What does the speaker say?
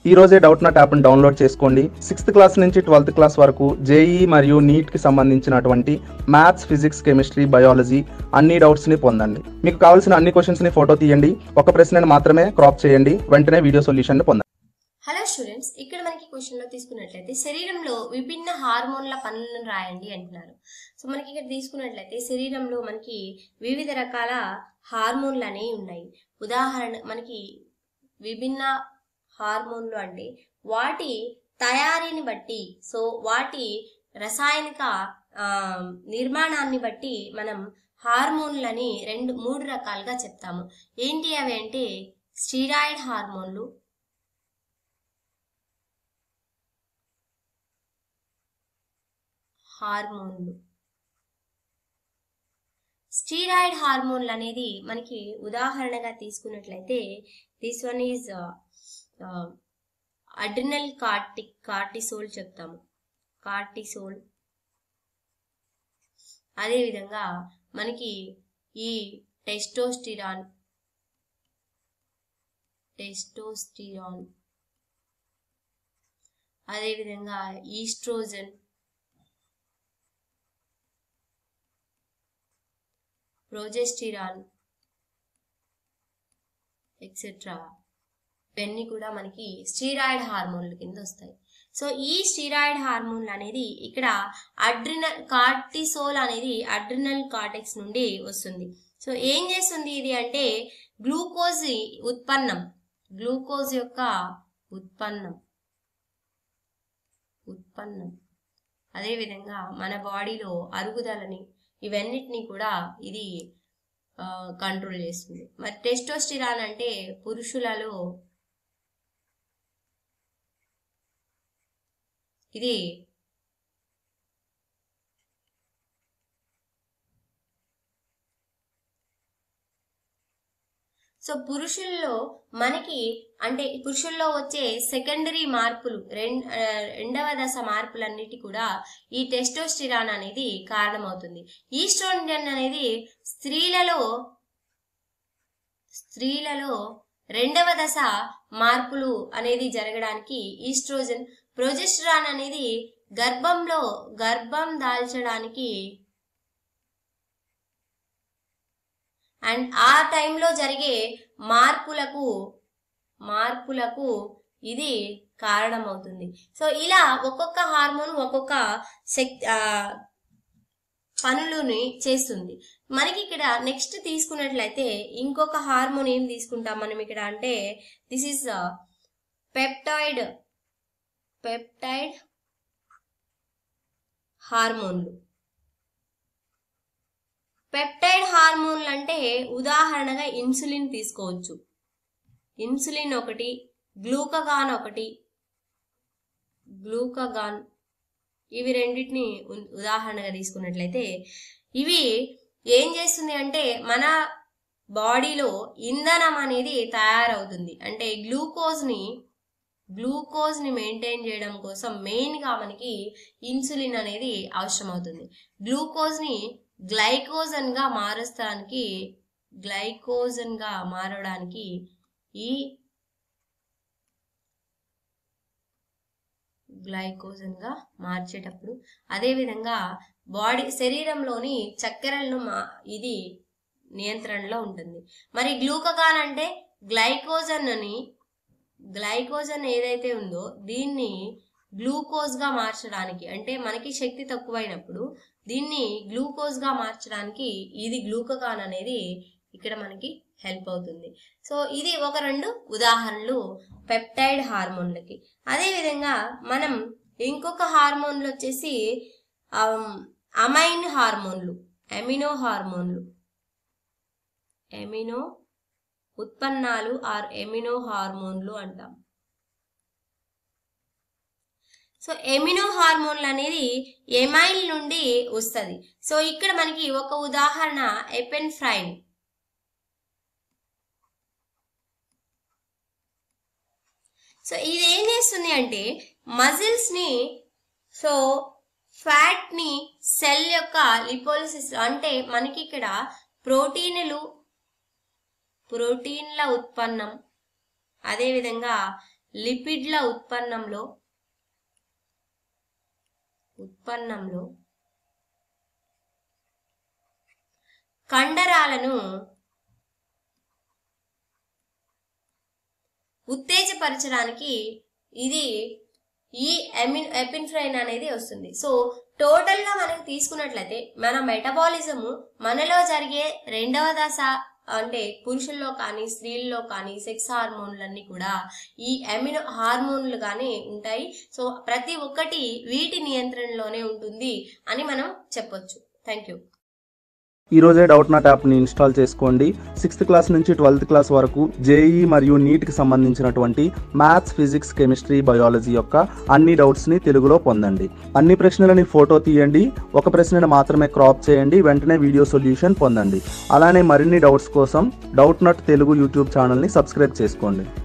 ఈ రోజే Doubtnut యాప్ని డౌన్లోడ్ చేసుకోండి సిక్స్త్ క్లాస్ నుంచి ట్వెల్త్ క్లాస్ వరకు జేఈ మరియు నీట్కి సంబంధించినటువంటి మ్యాథ్స్ ఫిజిక్స్ కెమిస్ట్రీ బయాలజీ అన్ని డౌట్స్ని పొందండి మీకు కావాల్సిన అన్ని క్వశ్చన్స్ని ఫోటో తీయండి ఒక ప్రశ్నను మాత్రమే క్రాప్ చేయండి వెంటనే వీడియో సొల్యూషన్ పొందండి హలో స్టూడెంట్స్ ఇక్కడ మనకి క్వశ్చన్ లో తీసుకున్నట్లయితే శరీరంలో విభిన్న హార్మోన్ల పనులను రాయండి అంటున్నారు సో మనకి ఇక్కడ తీసుకున్నట్లయితే శరీరంలో మనకి వివిధ రకాల హార్మోన్లు అనేవి ఉన్నాయి ఉదాహరణ మనకి విభిన్న హార్మోన్లు అంటే వాటి తయారీని బట్టి సో వాటి రసాయనిక ఆ, నిర్మాణాన్ని బట్టి మనం హార్మోన్లని రెండు మూడు రకాలుగా చెప్తాము ఏంటి అవి అంటే స్టీరాయిడ్ హార్మోన్లు హార్మోన్లు స్టీరాయిడ్ హార్మోన్లు అనేది మనకి ఉదాహరణగా తీసుకున్నట్లయితే this one is adrenal cortic cortisol చెప్తాము కార్టిసోల్ అదేవిధంగా మనకి ఈ టెస్టోస్టిరాన్ టెస్టోస్టిరాన్ అదేవిధంగా ఈస్ట్రోజన్ ప్రొజెస్టిరాన్ ఎక్సెట్రా ఇవన్నీ కూడా మనకి స్టీరాయిడ్ హార్మోన్ల కింద వస్తాయి సో ఈ స్టీరాయిడ్ హార్మోన్లు అనేది ఇక్కడ అడ్రినల్ కార్టిసోల్ అనేది అడ్రినల్ కార్టెక్స్ నుండి వస్తుంది సో ఏం చేస్తుంది ఇది అంటే గ్లూకోజ్ ఉత్పన్నం గ్లూకోజ్ యొక్క ఉత్పన్నం ఉత్పన్నం అదేవిధంగా మన బాడీలో అరుగుదలని ఇవన్నిటిని కూడా ఇది కంట్రోల్ చేస్తుంది మరి టెస్టోస్టిరాన్ అంటే పురుషులలో ఇది సో పురుషుల్లో మనకి అంటే పురుషుల్లో వచ్చే సెకండరీ మార్పులు రెం ఆ, రెండవ దశ మార్పులన్నిటి కూడా ఈ టెస్టోస్టిరాన్ అనేది కారణమవుతుంది ఈస్ట్రోజన్ అనేది స్త్రీలలో స్త్రీలలో రెండవ దశ మార్పులు అనేది జరగడానికి ఈస్ట్రోజన్ ప్రొజెస్ట్రాన్ అనేది గర్భంలో గర్భం దాల్చడానికి అండ్ ఆ టైంలో జరిగే మార్పులకు మార్పులకు ఇది కారణమవుతుంది సో ఇలా ఒక్కొక్క హార్మోన్ ఒక్కొక్క శక్తి ఆ, పనులని చేస్తుంది మనకి ఇక్కడ నెక్స్ట్ తీసుకున్నట్లయితే ఇంకొక హార్మోన్ ఏం తీసుకుంటాం మనం ఇక్కడ అంటే దిస్ ఇస్ పెప్టాయిడ్ పెప్టైడ్ హార్మోన్లు పెప్టైడ్ హార్మోన్లు అంటే ఉదాహరణగా ఇన్సులిన్ తీసుకోవచ్చు ఇన్సులిన్ ఒకటి గ్లూకగాన్ ఒకటి గ్లూకగాన్ ఇవి రెండింటిని ఉ- ఉదాహరణగా తీసుకున్నట్లయితే ఇవి ఏం చేస్తుంది అంటే మన బాడీలో ఇంధనం అనేది తయారవుతుంది అంటే గ్లూకోజ్ని గ్లూకోజ్ని మెయింటైన్ చేయడం కోసం మెయిన్గా మనకి ఇన్సులిన్ అనేది అవసరం అవుతుంది గ్లూకోజ్ని గ్లైకోజన్గా మారుస్తానికి గ్లైకోజన్గా మారడానికి ఈ గ్లైకోజన్గా మార్చేటప్పుడు అదేవిధంగా బాడీ శరీరంలోని చక్కెరలను మా ఇది నియంత్రణలో ఉంటుంది మరి గ్లూకగాన్ అంటే గ్లైకోజన్ అని గ్లైకోజన్ ఏదైతే ఉందో దీన్ని గ్లూకోజ్ గా మార్చడానికి అంటే మనకి శక్తి తక్కువైనప్పుడు దీన్ని గ్లూకోజ్ గా మార్చడానికి ఇది గ్లూకగాన్ అనేది ఇక్కడ మనకి హెల్ప్ అవుతుంది సో ఇది ఒక రెండు ఉదాహరణలు పెప్టైడ్ హార్మోన్లకి అదేవిధంగా మనం ఇంకొక హార్మోన్లు వచ్చేసి ఆమ్, అమైన్ హార్మోన్లు ఎమినో హార్మోన్లు ఎమినో ఉత్పన్నాలు ఆర్ ఎమినో హార్మోన్లు అంటాం సో ఎమినో హార్మోన్లు అనేది ఎమైల్ నుండి వస్తుంది సో ఇక్కడ మనకి ఒక ఉదాహరణ ఎపెన్ఫ్రైన్ సో ఇది ఏం చేస్తుంది అంటే మజిల్స్ ని సో ఫ్యాట్ ని సెల్ యొక్క లిపోలిసిస్ అంటే మనకి ఇక్కడ ప్రోటీన్లు ప్రోటీన్ల ఉత్పన్నం అదేవిధంగా లిపిడ్ల ఉత్పన్నంలో ఉత్పన్నంలో కండరాలను ఉత్తేజపరచడానికి ఇది ఈ ఎమిన్ ఎపిన్ఫ్రైన్ అనేది వస్తుంది సో టోటల్ గా మనకి తీసుకున్నట్లయితే మన మెటబాలిజము మనలో జరిగే రెండవ దశ అంటే పురుషుల్లో కానీ స్త్రీల్లో కానీ సెక్స్ హార్మోన్లన్నీ కూడా ఈ ఎమినో హార్మోన్లు కానీ ఉంటాయి సో ప్రతి ఒక్కటి వీటి నియంత్రణలోనే ఉంటుంది అని మనం చెప్పొచ్చు థ్యాంక్ యూ ఈ రోజే డౌట్ నాట్ యాప్ని ఇన్స్టాల్ చేసుకోండి సిక్స్త్ క్లాస్ నుంచి ట్వెల్త్ క్లాస్ వరకు జేఈ మరియు నీట్కి సంబంధించినటువంటి మ్యాథ్స్ ఫిజిక్స్ కెమిస్ట్రీ బయాలజీ యొక్క అన్ని డౌట్స్ని తెలుగులో పొందండి అన్ని ప్రశ్నలని ఫోటో తీయండి ఒక ప్రశ్నను మాత్రమే క్రాప్ చేయండి వెంటనే వీడియో సొల్యూషన్ పొందండి అలానే మరిన్ని డౌట్స్ కోసం డౌట్ నాట్ తెలుగు యూట్యూబ్ ఛానల్ని సబ్స్క్రైబ్ చేసుకోండి